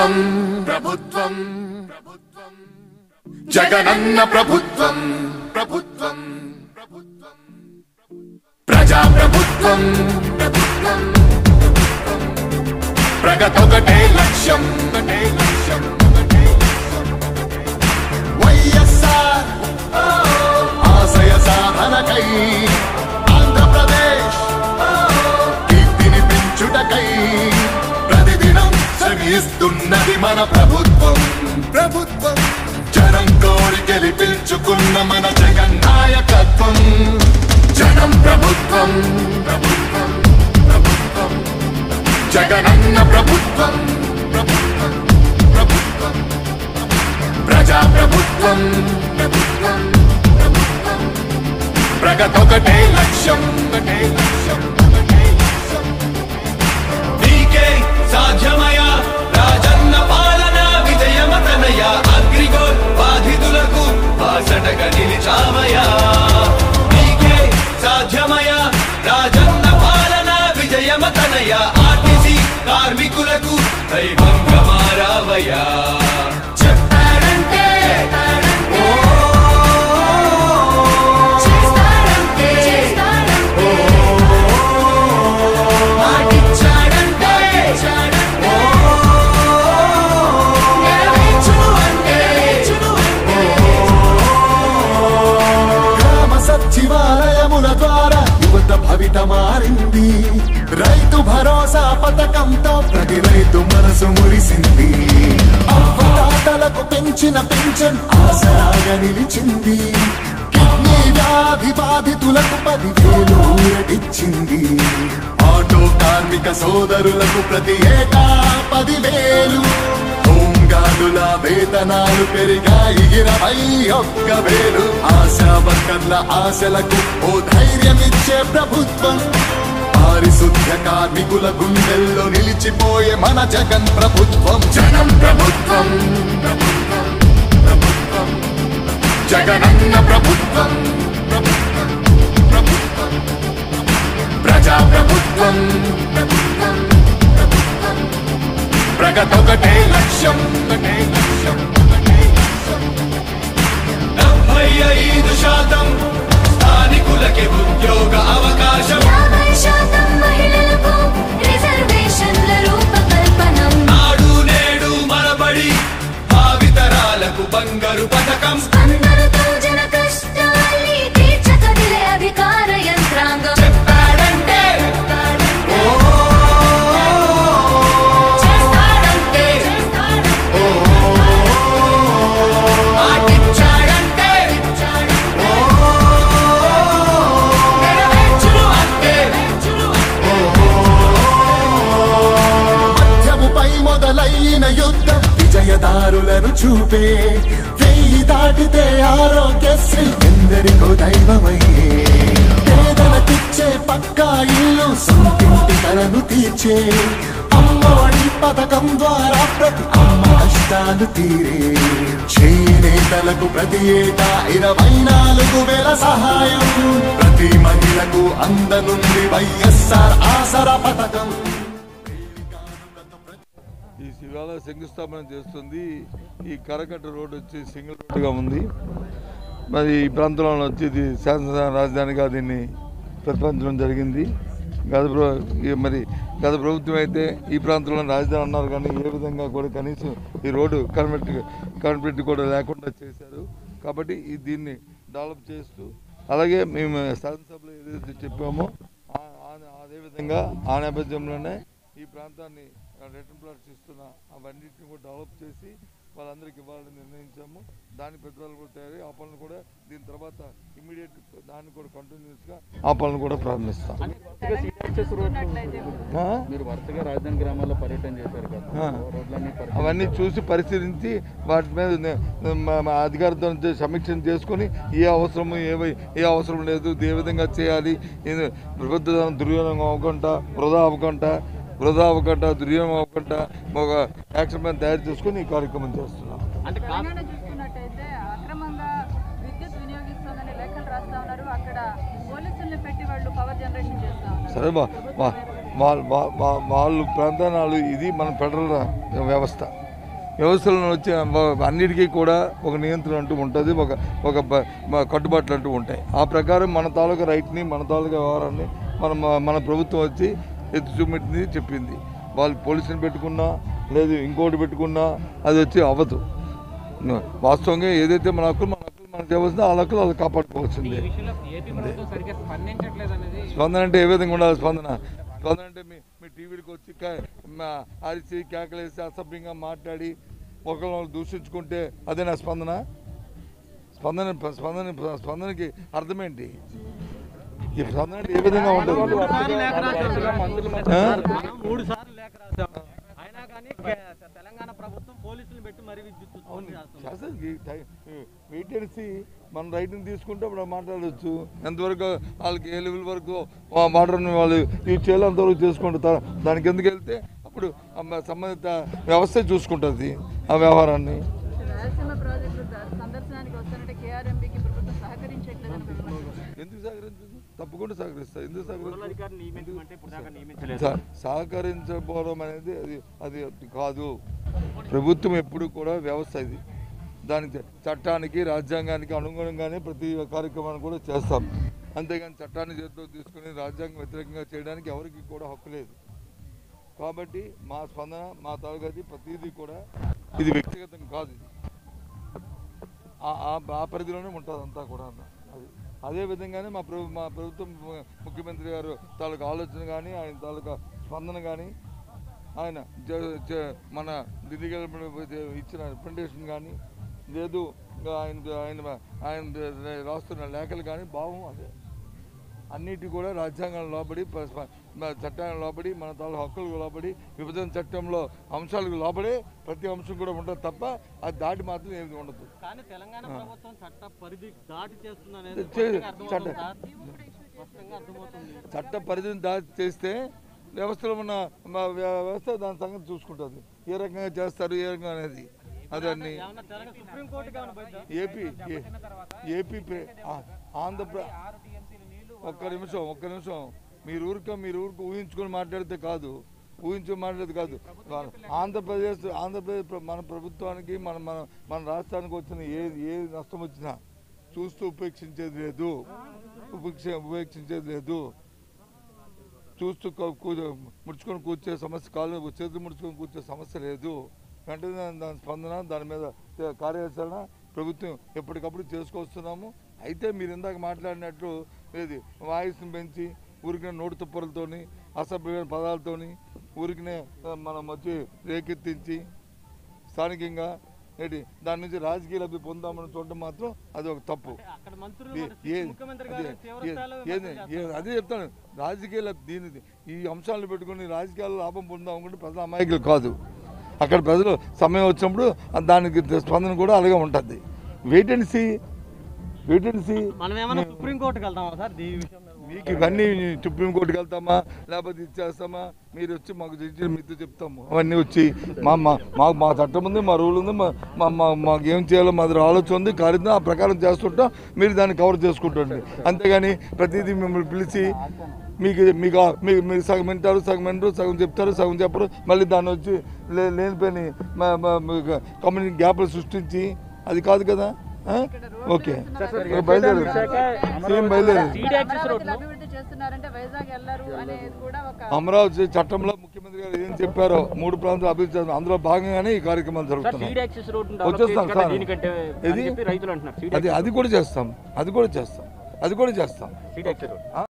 ప్రభుత్వం ప్రభుత్వం ప్రభుత్వం జగనన్న ప్రభుత్వం ప్రభుత్వం ప్రభుత్వం ప్రజా ప్రభుత్వం ప్రభుత్వం ప్రగతొకటే లక్ష్యం ఒకటే లక్ష్యం ఒకటే లక్ష్యం వైఎస్ఆర్ ఆశయ సాధనకై ఆంధ్రప్రదేశ్ కీర్తిని పెంచుటకై ప్రతిదినం శ్రమిస్తున్నది మన ప్రభుత్వం ప్రభుత్వం జనం కోరి గెలిపించుకున్న మన జగన్ నాయకత్వం జనం ప్రభుత్వం ప్రభుత్వం ప్రభుత్వం జగనన్న ప్రభుత్వం ప్రభుత్వం ప్రభుత్వం ప్రజా ప్రభుత్వం ప్రభుత్వం ప్రభుత్వం ప్రగతొకటే లక్ష్యం ఒకటే లక్ష్యం ఒకటే లక్ష్యం నీకే సాధ్యమయ రాజన్న పాలన విజయమతనయ అగ్రిగోల్ బాధితులకు బాసటగా నిలిచామయా నీకే సాధ్యమయ రాజన్న పాలన విజయమతనయ ఆర్టీసీ కార్మికులకు దైవంగా మారావయ్యా చెప్పాడంటే చేస్తాడంటే చేస్తాడంటే మాటిచ్చాడంటే నెరవేర్చును అంటే గ్రామ సచివాలయముల ద్వారా యువత భవిత మారింది రైతు భరోసా పథకంతో ప్రతి రైతు మనసు మురిసింది అవ్వదాతలకు పెంచిన పెన్షన్ ఆసరాగా నిలిచింది కిడ్నీ వ్యాధి బాధితులకు పదివేలు ఊరటిచ్చింది ఆటో కార్మిక సోదరులకు ప్రతి ఏటా పదివేలు హోంగార్డుల వేతనాలు పెరిగాయి ఇరవై ఒక్క వేలు ఆశా వర్కర్ల ఆశలకు ఓ ధైర్యమిచ్చే ప్రభుత్వం పారిశుద్ధ్య కార్మికుల గుండెల్లో నిలిచిపోయే మన జగన్ ప్రభుత్వం జనం ప్రభుత్వం ప్రభుత్వం ప్రభుత్వం జగనన్న ప్రభుత్వం ప్రభుత్వం ప్రభుత్వం ప్రజా ప్రభుత్వం ప్రభుత్వం ప్రభుత్వం ప్రగతొకటే లక్ష్యం ఒకటే లక్ష్యం ఒకటే లక్ష్యం డెబ్బై ఐదు శాతం స్థానికులకి ఉద్యోగ అవకాశం యాభై శాతం మహిళలకు రిజర్వేషన్ల రూపకల్పనం నాడు నేడు మనబడి భావితరాలకు బంగారు పథకం అందరితో జన కష్టాల్ని తీర్చకదిలే అధికార యంత్రాంగం చెప్పాడంటే చేస్తాడంటే మాటిచ్చాడంటే నెరవేర్చును అంటే మధ్యముపై మొదలైన యుద్ధం విజయదారులను చూపే వెయ్యి దాటితే ఆరోగ్యశ్రీ ఎందరికో దైవమయ్యే పేదలకిచ్చే పక్కా ఇల్లు సొంతింటి కలను తీర్చే అమ్మఒడి పథకం ద్వారా ప్రతి అమ్మ కష్టాలు తీరే చేనేతలకు ప్రతి ఏటా ఇరవై నాలుగు వేల సహాయం ప్రతి మహిళకు అందనుంది వైఎస్ఆర్ ఆసరా పథకం ఈ శివాలయ శంకుస్థాపన చేస్తుంది ఈ కరకట్ట రోడ్ వచ్చి సింగిల్ రోడ్డుగా ఉంది మరి ఈ ప్రాంతంలో వచ్చి ఇది శాసన రాజధానిగా దీన్ని ప్రతిపాదించడం జరిగింది గత ప్ర- ఈ మరి గత ప్రభుత్వం అయితే ఈ ప్రాంతంలో రాజధాని అన్నారు కానీ ఏ విధంగా కూడా కనీసం ఈ రోడ్డు కన్వర్ట్ కన్వర్ట్ కూడా లేకుండా చేశారు కాబట్టి ఈ దీన్ని డెవలప్ చేస్తూ అలాగే మేము శాసనసభలో ఏదైతే చెప్పామో ఆ- ఆ- అదేవిధంగా ఆ నేపథ్యంలోనే ఈ ప్రాంతాన్ని రిటర్న్ ప్లాట్స్ ఇస్తున్న అవన్నిటిని కూడా డెవలప్ చేసి వాళ్ళందరికీ ఇవ్వాలని నిర్ణయించాము దాని ప్రతిఫలం కూడా తయారీ ఆ పనులు కూడా దీని తర్వాత ఇమీడియట్ దాన్ని కూడా కంటిన్యూస్గా ఆ పనులు కూడా ప్రారంభిస్తాం వరుసగా సీనియర్స్ రోడ్లు ఆ? మీరు వరుసగా రాజధాని గ్రామాల్లో పర్యటన చేశారు కదా ఆ. రోడ్లన్నీ పరిశీలించారు. అవన్నీ చూసి పరిశీలించి వాటి మీద నే- మా- మా అధికారులతో చే- సమీక్ష చేసుకొని ఏ అవసరము ఏ ఏ అవసరం లేదు ఏ విధంగా చేయాలి ఇది ప్రభుత్వం దుర్వినియోగం అవ్వకుండా వృధా అవ్వకుండా వృధా అవ్వకుండా దుర్వినియోగం అవ్వకుండా ఒక యాక్షన్ ప్లాన్ తయారు చేసుకొని ఈ కార్యక్రమం చేస్తున్నాం అంటే కా- తెలంగాణ చూసుకున్నట్టయితే అక్రమంగా విద్యుత్ వినియోగిస్తోందని లెక్కలు రాస్తా ఉన్నారు అక్కడ పోలీసుల్ని పెట్టి వాళ్ళు పవర్ జనరేషన్ చేస్తా ఉన్నారు సరే వా- వా- వాళ్ళ వా- వా- వాళ్ళు ప్రాంతాలు ఇది మన ఫెడరల్ వ్యవస్థ వ్యవస్థలను వచ్చి వ- అన్నిటికీ కూడా ఒక నియంత్రణ అంటూ ఉంటుంది ఒక ఒక బ- మ- కట్టుబాట్లు అంటూ ఉంటాయి ఆ ప్రకారం మన తాలూకా రైట్ని మన తాలూకా వ్యవహారాన్ని మన మన ప్రభుత్వం వచ్చి ఎత్తి చూపెట్టింది చెప్పింది వాళ్ళు పోలీసుని పెట్టుకున్నా లేదు ఇంకోటి పెట్టుకున్నా అది వచ్చి అవ్వదు వాస్తవంగా ఏదైతే మన హక్కులు మన హక్కులు మనకు చేయవలసిందో ఆ హక్కులు వాళ్ళు కాపాడుకోవాల్సిందే విషయంలో ఏపీ ప్రభుత్వం సరిగ్గా స్పందించట్లేదు అనేది స్పందన అంటే ఏ విధంగా ఉండాలి స్పందన స్పందన అంటే మీ మీ టీవీకి వచ్చి కా- మా అరిచి కేకలేసి అసభ్యంగా మాట్లాడి ఒకరిని దూషించుకుంటే అదే నా స్పందన స్పందన స్పందన స్పందనకి అర్థమేంటి ఈ స్పందన అంటే ఏ విధంగా ఉంటుంది ఆ? మూడు సార్లు లేఖ రాశాం అయినా కానీ కే- తెలంగాణ ప్రభుత్వం పోలీసులు పెట్టి మరీ విద్యుత్ ఉత్పత్తి చేస్తుంది చేస్తారు. ఈ టై- ఈ వెయిట్ అండ్ సీ మన రైట్ని తీసుకుంటే అప్పుడు మాట్లాడవచ్చు ఎంతవరకు వాళ్ళకి ఏ లెవెల్ వరకు ఆ వాటర్ని వాళ్ళు యూజ్ చేయాలో అంతవరకు చేసుకుంటారు దానికి ఎందుకు వెళ్తే అప్పుడు ఆ మ- సంబంధిత వ్యవస్థ చూసుకుంటుంది ఆ వ్యవహారాన్ని రాయలసీమ ప్రాజెక్టు ద- సందర్శనానికి వస్తానంటే కేఆర్ఎంబీకి ప్రభుత్వం సహకరించట్లేదని విమర్శించారు. ఎందుకు సహకరించదు తప్పకుండా సహకరిస్తా ఎందుకు సహకరిస్తా అధికారులు నియమించమంటే ఇప్పుడు దాకా నియమించలేదు సహ- సహకరించకపోవడం అనేది అది అది కాదు ప్రభుత్వం ఎప్పుడు కూడా వ్యవస్థ ఇది దానికి చట్టానికి రాజ్యాంగానికి అనుగుణంగానే ప్రతి కార్యక్రమాన్ని కూడా చేస్తాం అంతేగాని చట్టాన్ని చేతిలో తీసుకుని రాజ్యాంగం వ్యతిరేకంగా చేయడానికి ఎవరికి కూడా హక్కు లేదు కాబట్టి మా స్పందన మా తాలూకాది ప్రతిదీ కూడా ఇది వ్యక్తిగతం కాదు ఇది ఆ- ఆ- ఆ పరిధిలోనే ఉంటుంది అంతా కూడా అది అదే విధంగానే మా ప్రభు మా ప్రభుత్వం ము- ముఖ్యమంత్రి గారు తాలూకా ఆలోచన కానీ ఆయన తాలూకా స్పందన కానీ ఆయన జ- జ- మన ఢిల్లీ గవర్నమెంట్ ఇచ్చిన రిప్రజెంటేషన్ కానీ లేదు ఇంకా ఆయన ఆయన ఆయన రాస్తున్న లేఖలు కానీ భావం అదే అన్నిటి కూడా రాజ్యాంగం లోబడి ప- ప- మన చట్టానికి లోబడి మన తాలూ హక్కులకు లోబడి విభజన చట్టంలో అంశాలకు లోబడే ప్రతి అంశం కూడా ఉంటుంది తప్ప అది దాటి మాత్రం ఏది ఉండదు కానీ తెలంగాణ ప్రభుత్వం చట్ట పరిధి దాటి చేస్తుంది అనేది చే- స్పష్టంగా అర్థమవుతుంది చట్ట- సార్. స్పష్టంగా అర్థమవుతుంది చట్ట పరిధిని దాటి చేస్తే వ్యవస్థలో ఉన్న మా వ్య- వ్యవస్థ దాని సంగతి చూసుకుంటుంది ఏ రకంగా చేస్తారు ఏ రకంగా అనేది అదన్నీ ఏమన్నా తెలంగాణ సుప్రీంకోర్టుకి ఏమైనా పోయిందా? ఏపీ ఏ- ఏపీ ప్రే- ఆ- ఆంధ్రప్రదేశ్ ఒక్క నిమిషం ఒక్క నిమిషం మీరు ఊరిక మీరు ఊరికి ఊహించుకొని మాట్లాడితే కాదు ఊహించుకొని మాట్లాడితే కాదు ఆంధ్రప్రదేశ్ ఆంధ్రప్రదేశ్ ప్ర- మన ప్రభుత్వానికి మన మన మన రాష్ట్రానికి వచ్చిన ఏ ఏ నష్టం వచ్చినా చూస్తూ ఉపేక్షించేది లేదు ఉపేక్ష ఉపేక్షించేది లేదు చూస్తూ కూ- కూ- ముడుచుకొని కూర్చే సమస్య కాలు చేతులు ముడుచుకొని కూర్చే సమస్య లేదు వెంటనే దాని దాని స్పందన దాని మీద తే- కార్యాచరణ ప్రభుత్వం ఎప్పటికప్పుడు చేసుకొస్తున్నాము అయితే మీరు ఇందాక మాట్లాడినట్లు లేదు వాయిస్ని పెంచి ఊరికినే నోటు తుప్పలతోని అసభ్యమైన పదాలతోని ఊరికినే ఆ, మనం వచ్చి రేకెత్తించి స్థానికంగా ఏంటి దాని నుంచి రాజకీయ లబ్ధి పొందామని చూడడం మాత్రం అది ఒక తప్పు అక్కడ మంత్రులు ఏ- మరి ఏ- ముఖ్యమంత్రి అదే- గారు తీవ్ర ఏ- స్థాయిలో ఏది- విమర్శలు ఏ- చేస్తున్నారు. అదే చెప్తాను రాజకీయాల దీని ఈ అంశాలను పెట్టుకుని రాజకీయాల్లో లాభం పొందాం అనుకుంటే ప్రజల అమాయకులు కాదు అక్కడ ప్రజలు సమయం వచ్చినప్పుడు ఆ దానికి స్పందన కూడా అలాగే ఉంటుంది wait and see wait and see మనం ఏమైనా సుప్రీంకోర్టుకి వెళ్తామా సార్ ఈ విషయం మీద? మీకు ఇవన్నీ సుప్రీంకోర్టుకి వెళ్తామా లేకపోతే ఇచ్చేస్తామా మీరు వచ్చి మాకు జడ్జి మీతో చెప్తాము అవన్నీ వచ్చి మా మా మాకు మా చట్టం ఉంది మా రూల్ ఉంది మా మా మా- మాకు ఏం చేయాలో మా దగ్గర ఆలోచన ఉంది కార్యక్రమం ఆ ప్రకారం చేస్తుంటాం మీరు దాన్ని కవర్ చేసుకుంటుండండి అంతేగాని ప్రతిదీ మిమ్మల్ని పిలిచి మీకు మీకు ఆ- మీకు మీరు సగం వింటారు సగం వింటారు సగం చెప్తారు సగం చెప్పరు మళ్ళీ దాన్ని వచ్చి లే లేనిపోయి కమ్యూనిటీ గ్యాప్లు సృష్టించి అది కాదు కదా ఆ? ఓకే బయలుదేరు సీఎం బయలుదేరు అమరావతిలో అభివృద్ధి చేస్తున్నారంటే వైజాగ్ వెళ్ళరు అనేది కూడా ఒక అమరావతి చట్టంలో ముఖ్యమంత్రి గారు ఏం చెప్పారో మూడు ప్రాంతాలు అభివృద్ధి చేస్తున్నారు. అందులో భాగంగానే ఈ కార్యక్రమాలు సార్ జరుగుతున్నాయి సీడ్ యాక్సెస్ రోడ్ డెవలప్ వచ్చేస్తాం చేయడం సార్ దీనికంటే ఇది అని చెప్పి రైతులు అంటున్నారు సీడ్ అది అది కూడా చేస్తాం అది కూడా చేస్తాం అది కూడా చేస్తాం సీడ్ యాక్సెస్ రోడ్